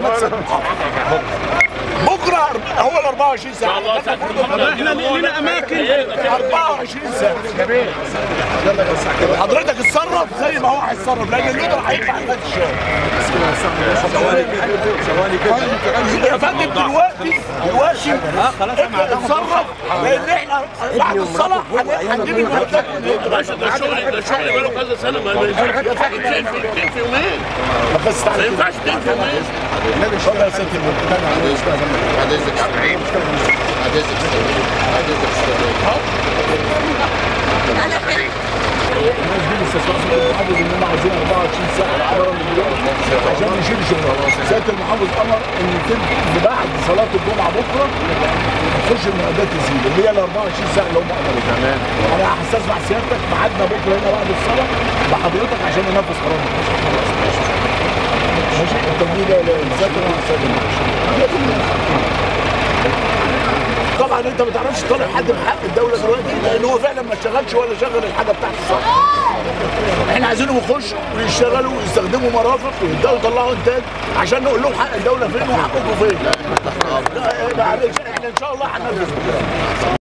تعليمات سيد المحافظ بكره هو ال 24 ساعه احنا لينا اماكن 24 ساعه حضرتك اتصرف زي ما هو هيتصرف لان اللودر هيطلع لغايه الشارع يا فندم دلوقتي دلوقتي انت اتصرف لان احنا بعد الصلاه هن- هنجيب المعدات من اللودر. باشا ده شغل ده شغل بقاله كذا سنه ما ما ينفعش تمشي في تمشي في يومين بس ما تعالى ينفعش تمشي في يومين اتفضل يا سيدي بعد اذنك استاذ بعد اذنك استاذ بعد اذنك استاذ الناس دي الاستثمار المحافظ ان هم عايزين 24 ساعه العباره من دلوقتي عشان نشيل شغل سياده المحافظ امر ان يتم إن بعد صلاه الجمعه بكره تخش المعدات تزيد اللي هي ال 24 ساعه اللي هم امروا تمام انا هستسمع سيادتك ميعادنا بكره هنا بعد الصلاه بحضرتك عشان ننفذ قرار المحافظ. ماشي التمويل ده لسياده المحافظ طبعا انت ما تعرفش تطالب حد بحق الدوله دلوقتي لان هو فعلا ما اشتغلش ولا شغل الحاجه بتاعته صح احنا عايزينهم يخشوا ويشتغلوا ويستخدموا مرافق ويبداوا يطلعوا انتاج عشان نقول لهم حق الدوله فين وحقكم فين لا، معلش احنا ان شاء الله هننفذ